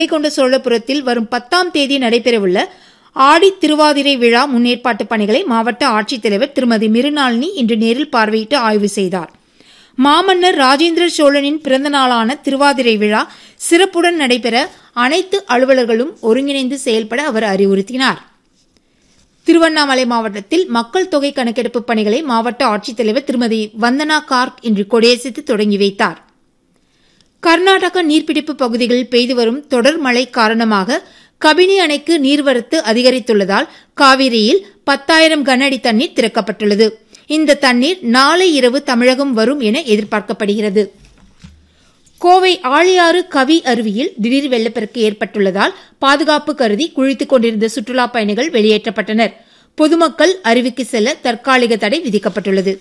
கொண்ட சோழபுரத்தில் வரும் பத்தாம் தேதி நடைபெறவுள்ள ஆடி திருவாதிரை விழா முன்னேற்பாட்டு பணிகளை மாவட்ட ஆட்சித்தலைவர் திருமதி மிருநாளினி இன்று நேரில் பார்வையிட்டு ஆய்வு செய்தார் மாமன்னர் ராஜேந்திர சோழனின் பிறந்த நாளான திருவாதிரை விழா சிறப்புடன் நடைபெற அனைத்து அலுவலர்களும் ஒருங்கிணைந்து செயல்பட அவர் அறிவுறுத்தினார் திருவண்ணாமலை மாவட்டத்தில் மக்கள் தொகை கணக்கெடுப்பு பணிகளை மாவட்ட ஆட்சித்தலைவர் திருமதி வந்தனா கார்க் இன்று கொடியசைத்து தொடங்கி வைத்தார் கர்நாடக நீர்பிடிப்பு பகுதிகளில் பெய்து வரும் தொடர் மழை காரணமாக கபினி அணைக்கு நீர்வரத்து அதிகரித்துள்ளதால் காவிரியில் பத்தாயிரம் கன அடி தண்ணீர் திறக்கப்பட்டுள்ளது இந்த தண்ணீர் நாளை இரவு தமிழகம் வரும் என எதிர்பார்க்கப்படுகிறது கோவை ஆழியாறு கவி அருவியில் திடீர் வெள்ளப்பெருக்கு ஏற்பட்டுள்ளதால் பாதுகாப்பு கருதி குளித்துக் கொண்டிருந்த சுற்றுலாப் பயணிகள் வெளியேற்றப்பட்டனர் பொதுமக்கள் அருவிக்கு செல்ல தற்காலிக தடை விதிக்கப்பட்டுள்ளது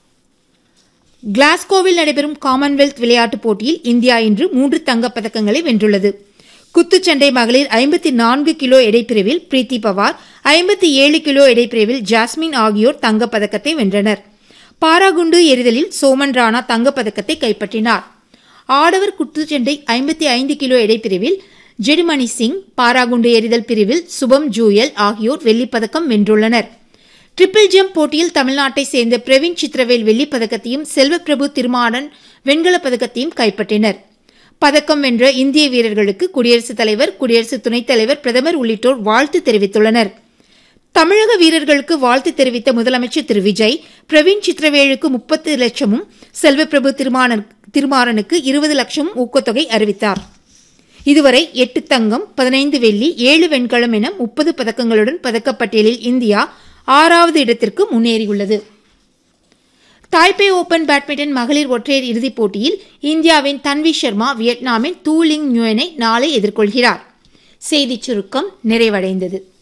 கிளாஸ்கோவில் நடைபெறும் காமன்வெல்த் விளையாட்டுப் போட்டியில் இந்தியா இன்று மூன்று தங்கப் பதக்கங்களை வென்றுள்ளது குத்துச்சண்டை மகளிர் ஐம்பத்தி நான்கு கிலோ எடைப்பிரிவில் பிரீத்தி பவார் ஐம்பத்தி ஏழு கிலோ எடைப்பிரிவில் ஜாஸ்மின் ஆகியோர் தங்கப் பதக்கத்தை வென்றனர் பாராகுண்டு எறிதலில் சோமன் ராணா தங்கப் பதக்கத்தை கைப்பற்றினார் ஆடவர் குத்துச்சண்டை ஐம்பத்தி ஐந்து கிலோ எடைப்பிரிவில் ஜெடுமணி சிங் பாராகுண்டு எறிதல் பிரிவில் சுபம் ஜூயல் ஆகியோர் வெள்ளிப்பதக்கம் வென்றுள்ளனர் ட்ரிபிள் ஜம்ப் போட்டியில் தமிழ்நாட்டை சேர்ந்த பிரவீன் சித்திரவேல் வெள்ளிப் பதக்கத்தையும் செல்வப்பிரபு திருமாறன் வெண்கலப் பதக்கத்தையும் கைப்பற்றினர் பதக்கம் வென்ற இந்திய வீரர்களுக்கு குடியரசுத் தலைவர் குடியரசு துணைத் தலைவர் பிரதமர் உள்ளிட்டோர் வாழ்த்து தெரிவித்துள்ளனர் தமிழக வீரர்களுக்கு வாழ்த்து தெரிவித்த முதலமைச்சர் திரு விஜய் பிரவீன் சித்திரவேலுக்கு முப்பத்து லட்சமும் செல்வப்பிரபு திருமாறன் திருமாறனுக்கு இருபது லட்சம் ஊக்கத்தொகை அறிவித்தார் இதுவரை எட்டு தங்கம் பதினைந்து வெள்ளி ஏழு வெண்கலம் என முப்பது பதக்கங்களுடன் பதக்கப்பட்டியலில் இந்தியா ஆறாவது இடத்திற்கு முன்னேறியுள்ளது தாய்பே ஓபன் பேட்மிண்டன் மகளிர் ஒற்றையர் இறுதிப் போட்டியில் இந்தியாவின் தன்வி சர்மா வியட்நாமின் தூலிங் நியூயனை நாளை எதிர்கொள்கிறார் செய்திச் சுருக்கம் நிறைவடைந்தது